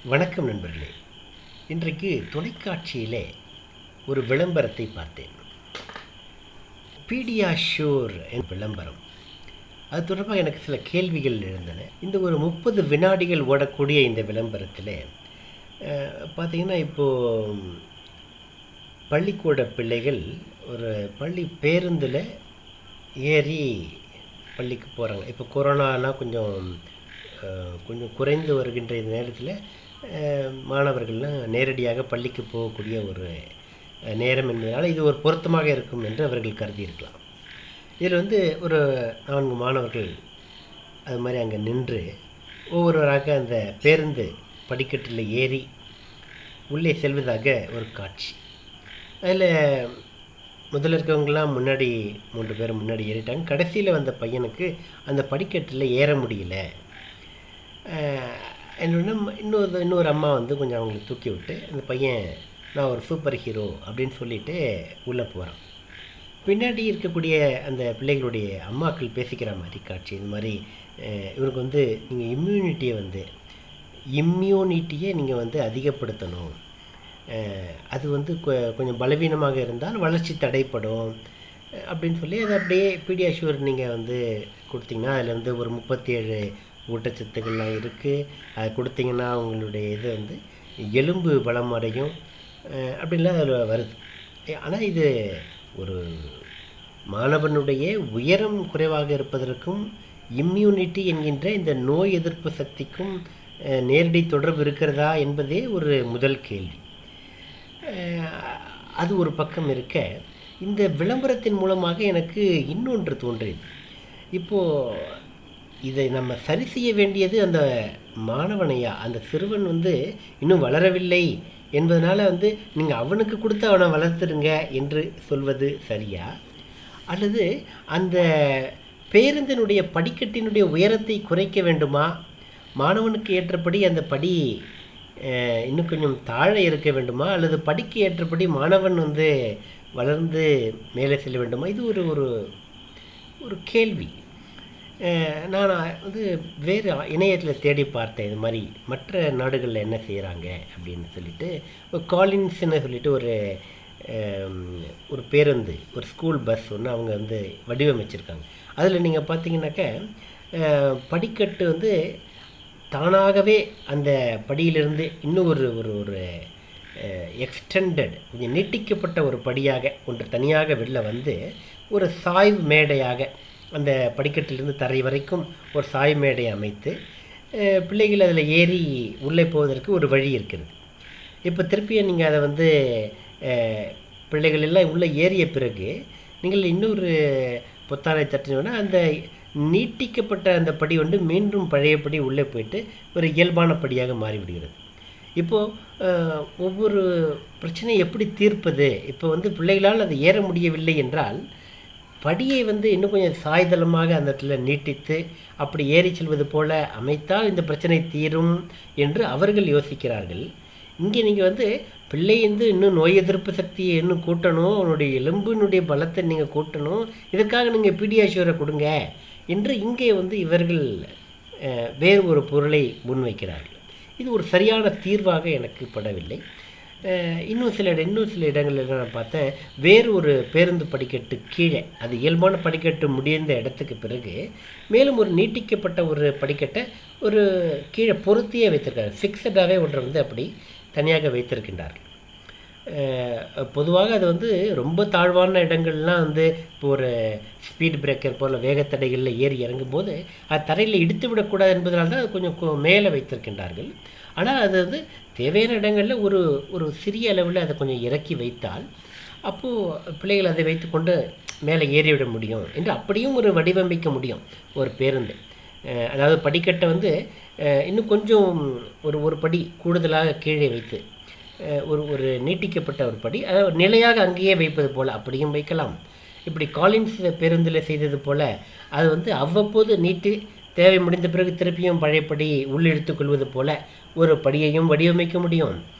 வணக்கம் நண்பர்களே இன்றைக்கு தொலைக்காட்சியிலே ஒரு விளம்பரத்தை பார்த்தேன் பீடியாஷூர் என் விளம்பரம் அது தொடர்பாக எனக்கு சில கேள்விகள் எழுந்தன இந்த ஒரு முப்பது வினாடிகள் ஓடக்கூடிய இந்த விளம்பரத்தில் பார்த்தீங்கன்னா இப்போது பள்ளிக்கூட பிள்ளைகள் ஒரு பள்ளி பேருந்தில் ஏறி பள்ளிக்கு போகிறாங்க இப்போ கொரோனாலாம் கொஞ்சம் அஹ், கொஞ்சம் குறைந்து வருகின்ற இந்த நேரத்தில் அஹ், மாணவர்கள்லாம் நேரடியாக பள்ளிக்கு போகக்கூடிய ஒரு அஹ், நேரம் என்பதனால் இது ஒரு பொருத்தமாக இருக்கும் என்று அவர்கள் கருதியிருக்கலாம் இதில் வந்து ஒரு நான்கு மாணவர்கள் அது மாதிரி அங்கே நின்று ஒவ்வொருவராக அந்த பேருந்து படிக்கட்டில் ஏறி உள்ளே செல்வதாக ஒரு காட்சி அதில் முதல்ல இருக்கவங்களாம் முன்னாடி மூன்று பேர் முன்னாடி ஏறிட்டாங்க கடைசியில் வந்த பையனுக்கு அந்த படிக்கட்டில் ஏற முடியல என்னோட இன்னொரு இன்னொரு அம்மா வந்து கொஞ்சம் அவங்களை தூக்கி விட்டு அந்த பையன் நான் ஒரு சூப்பர் ஹீரோ அப்படின்னு சொல்லிட்டு உள்ளே போகிறான் பின்னாடி இருக்கக்கூடிய அந்த பிள்ளைகளுடைய அம்மாக்கள் பேசிக்கிற மாதிரி காட்சி இந்த மாதிரி அஹ், இவருக்கு வந்து நீங்கள் இம்யூனிட்டியை வந்து இம்யூனிட்டியை நீங்கள் வந்து அதிகப்படுத்தணும் அஹ், அது வந்து கொ- கொஞ்சம் பலவீனமாக இருந்தால் வளர்ச்சி தடைப்படும் அஹ், அப்படின்னு சொல்லி அதை அப்படியே பீடியாஷூர் நீங்கள் வந்து கொடுத்தீங்கன்னா அதில் வந்து ஒரு முப்பத்தி ஏழு ஊட்டச்சத்துக்கள்லாம் இருக்குது அதை கொடுத்தீங்கன்னா உங்களுடைய இது வந்து எலும்பு பலம் அடையும் அஹ், அப்படின்லாம் அதில் வருது ஆனால் இது ஒரு மாணவனுடைய உயரம் குறைவாக இருப்பதற்கும் இம்யூனிட்டி என்கின்ற இந்த நோய் எதிர்ப்பு சக்திக்கும் அஹ், நேரடி தொடர்பு இருக்கிறதா என்பதே ஒரு முதல் கேள்வி அஹ், அது ஒரு பக்கம் இருக்க இந்த விளம்பரத்தின் மூலமாக எனக்கு இன்னொன்று தோன்றியது இப்போது இதை நம்ம சரி செய்ய வேண்டியது அந்த மாணவனையா அந்த சிறுவன் வந்து இன்னும் வளரவில்லை என்பதனால வந்து நீங்கள் அவனுக்கு கொடுத்து அவனை வளர்த்துருங்க என்று சொல்வது சரியா அல்லது அந்த பேருந்தினுடைய படிக்கட்டினுடைய உயரத்தை குறைக்க வேண்டுமா மாணவனுக்கு ஏற்றபடி அந்த படி அஹ், இன்னும் கொஞ்சம் தாழ இருக்க வேண்டுமா அல்லது படிக்க ஏற்றபடி மாணவன் வந்து வளர்ந்து மேலே செல்ல வேண்டுமா இது ஒரு ஒரு ஒரு கேள்வி அஹ், நான் வந்து வேறு இணையத்தில் தேடி பார்த்தேன் இது மாதிரி மற்ற நாடுகளில் என்ன செய்கிறாங்க அப்படின்னு சொல்லிட்டு ஒரு காலின்ஸ்னு சொல்லிட்டு ஒரு அஹ், ஒரு பேருந்து ஒரு ஸ்கூல் பஸ் ஒன்று அவங்க வந்து வடிவமைச்சிருக்காங்க அதில் நீங்கள் பார்த்தீங்கன்னாக்க அஹ், படிக்கட்டு வந்து தானாகவே அந்த படியிலிருந்து இன்னும் ஒரு ஒரு ஒரு எக்ஸ்டெண்டட் கொஞ்சம் நீட்டிக்கப்பட்ட ஒரு படியாக ஒன்று தனியாக வெளில வந்து ஒரு சாய்வு மேடையாக அந்த படிக்கட்டிலிருந்து தரை வரைக்கும் ஒரு சாய்வு மேடையை அமைத்து அஹ், பிள்ளைகள் அதில் ஏறி உள்ளே போவதற்கு ஒரு வழி இருக்கிறது இப்போ திருப்பியும் நீங்கள் அதை வந்து அஹ், பிள்ளைகள் எல்லாம் உள்ளே ஏறிய பிறகு நீங்கள் இன்னொரு பொத்தானை தட்டினோன்னா அந்த நீட்டிக்கப்பட்ட அந்த படி வந்து மீண்டும் பழையபடி உள்ளே போயிட்டு ஒரு இயல்பான படியாக மாறிவிடுகிறது இப்போது ஒவ்வொரு பிரச்சனையை எப்படி தீர்ப்பது இப்போ வந்து பிள்ளைகளால் அது ஏற முடியவில்லை என்றால் படியை வந்து இன்னும் கொஞ்சம் சாய்தளமாக அந்த இடத்துல நீட்டித்து அப்படி ஏறி செல்வது போல அமைத்தால் இந்த பிரச்சனை தீரும் என்று அவர்கள் யோசிக்கிறார்கள் இங்கே நீங்கள் வந்து பிள்ளை வந்து இன்னும் நோய் எதிர்ப்பு சக்தியை இன்னும் கூட்டணும் அவனுடைய எலும்பினுடைய பலத்தை நீங்கள் கூட்டணும் இதற்காக நீங்கள் பீடியாஷூரை கொடுங்க என்று இங்கே வந்து இவர்கள் அஹ், வேறு ஒரு பொருளை முன்வைக்கிறார்கள் இது ஒரு சரியான தீர்வாக எனக்கு படவில்லை அஹ், இன்னும் சில இட இன்னும் சில இடங்களில் நான் பார்த்தேன் வேறு ஒரு பேருந்து படிக்கட்டு கீழே அது இயல்பான படிக்கட்டு முடிந்த இடத்துக்கு பிறகு மேலும் ஒரு நீட்டிக்கப்பட்ட ஒரு படிக்கட்டை ஒரு கீழே பொருத்தியே வைத்திருக்காங்க ஃபிக்ஸடாகவே ஒன்றை வந்து அப்படி தனியாக வைத்திருக்கின்றார்கள் அஹ், பொதுவாக அது வந்து ரொம்ப தாழ்வான இடங்கள்லாம் வந்து இப்போ ஒரு ஸ்பீட் பிரேக்கர் போல் வேகத்தடைகளில் ஏறி இறங்கும்போது அது தரையில் இடித்து விடக்கூடாது என்பதனால தான் அது கொஞ்சம் கு- மேலே வைத்திருக்கின்றார்கள் ஆனால் அது வந்து தேவையான இடங்களில் ஒரு ஒரு சிறிய அளவில் அதை கொஞ்சம் இறக்கி வைத்தால் அப்போது பிள்ளைகள் அதை வைத்துக்கொண்டு மேலே ஏறிவிட முடியும் என்று அப்படியும் ஒரு வடிவமைக்க முடியும் ஒரு பேருந்து அஹ், அதாவது படிக்கட்டை வந்து அஹ், இன்னும் கொஞ்சம் ஒரு ஒரு படி கூடுதலாக கீழே வைத்து அஹ், ஒரு ஒரு நீட்டிக்கப்பட்ட ஒரு படி அதாவது நிலையாக அங்கேயே வைப்பது போல் அப்படியும் வைக்கலாம் இப்படி காலின்ஸ் பேருந்தில் செய்தது போல் அது வந்து அவ்வப்போது நீட்டு தேவை முடிந்த பிறகு திருப்பியும் பழையபடி உள்ளிழுத்துக் கொள்வது போல ஒரு படியையும் வடிவமைக்க முடியும்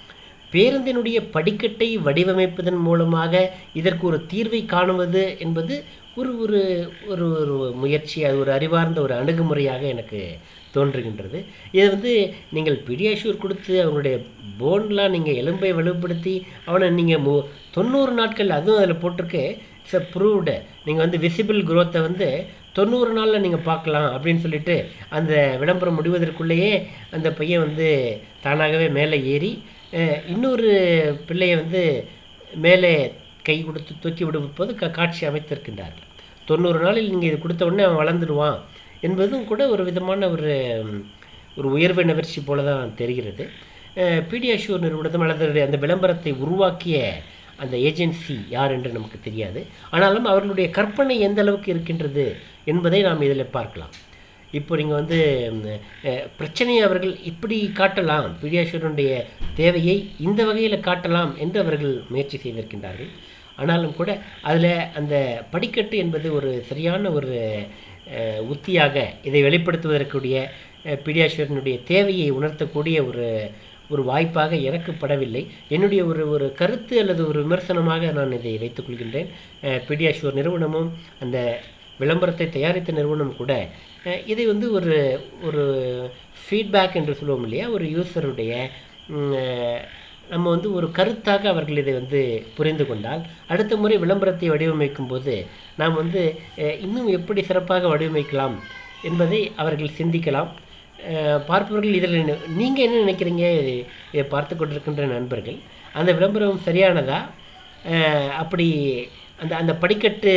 பேருந்தினுடைய படிக்கட்டை வடிவமைப்பதன் மூலமாக இதற்கு ஒரு தீர்வை காணுவது என்பது ஒரு ஒரு ஒரு ஒரு முயற்சி அது ஒரு அறிவார்ந்த ஒரு அணுகுமுறையாக எனக்கு தோன்றுகின்றது இது வந்து நீங்கள் பிடியாஷூர் கொடுத்து அவனுடைய போன்லாம் நீங்கள் எலும்பை வலுப்படுத்தி அவனை நீங்கள் மு தொண்ணூறு நாட்கள் அதுவும் அதில் போட்டிருக்கு இட்ஸ் அ ப்ரூவ்டு நீங்கள் வந்து விசிபிள் growth-அ வந்து தொண்ணூறு நாளில் நீங்கள் பார்க்கலாம் அப்படின்னு சொல்லிட்டு அந்த விளம்பரம் முடிவதற்குள்ளேயே அந்த பையன் வந்து தானாகவே மேலே ஏறி அஹ், இன்னொரு பிள்ளையை வந்து மேலே கை கொடுத்து தூக்கி விடுவது கா காட்சி அமைத்திருக்கின்றார்கள் தொண்ணூறு நாளில் நீங்கள் இது கொடுத்த உடனே அவன் வளர்ந்துடுவான் என்பதும் கூட ஒரு விதமான ஒரு ம், ஒரு உயர்வு நிகழ்ச்சி போல தான் தெரிகிறது பிடிஎஷ்யூர் நிறுவனத்தும் அல்லது அந்த விளம்பரத்தை உருவாக்கிய அந்த ஏஜென்சி யார் என்று நமக்கு தெரியாது ஆனாலும் அவர்களுடைய கற்பனை எந்த அளவுக்கு இருக்கின்றது என்பதை நாம் இதில் பார்க்கலாம் இப்போ நீங்கள் வந்து ம், அஹ், பிரச்சனையை அவர்கள் இப்படி காட்டலாம் பீடியாஷூரனுடைய தேவையை இந்த வகையில் காட்டலாம் என்று அவர்கள் முயற்சி செய்திருக்கின்றார்கள் ஆனாலும் கூட அதில் அந்த படிக்கட்டு என்பது ஒரு சரியான ஒரு அஹ், உத்தியாக இதை வெளிப்படுத்துவதற்குரிய பீடியாஷூரனுடைய தேவையை உணர்த்தக்கூடிய ஒரு ஒரு வாய்ப்பாக எனக்கு படவில்லை என்னுடைய ஒரு ஒரு கருத்து அல்லது ஒரு விமர்சனமாக நான் இதை வைத்துக் கொள்கின்றேன் பீடியாஷூர் நிறுவனமும் அந்த விளம்பரத்தை தயாரித்த நிறுவனம் கூட அஹ், இதை வந்து ஒரு ஒரு ஃபீட்பேக் என்று சொல்லுவோம் இல்லையா ஒரு யூசருடைய ம், அஹ், நம்ம வந்து ஒரு கருத்தாக அவர்கள் இதை வந்து புரிந்து கொண்டால் அடுத்த முறை விளம்பரத்தை வடிவமைக்கும் போது நாம் வந்து அஹ், இன்னும் எப்படி சிறப்பாக வடிவமைக்கலாம் என்பதை அவர்கள் சிந்திக்கலாம் அஹ், பார்ப்பவர்கள் இதில் நீங்கள் என்ன நினைக்கிறீங்க இதை- இதை பார்த்து கொண்டிருக்கின்ற நண்பர்கள் அந்த விளம்பரம் சரியானதா அஹ், அப்படி அந்த அந்த படிக்கட்டு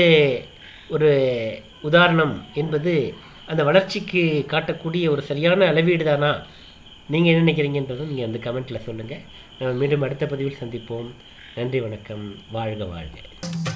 ஒரு உதாரணம் என்பது அந்த வளர்ச்சிக்கு காட்டக்கூடிய ஒரு சரியான அளவீடு தானா நீங்கள் என்ன நினைக்கிறீங்கன்றதும் நீங்கள் அந்த கமெண்ட்டில் சொல்லுங்கள் நம்ம மீண்டும் அடுத்த பதிவில் சந்திப்போம் நன்றி வணக்கம் வாழ்க வாழ்க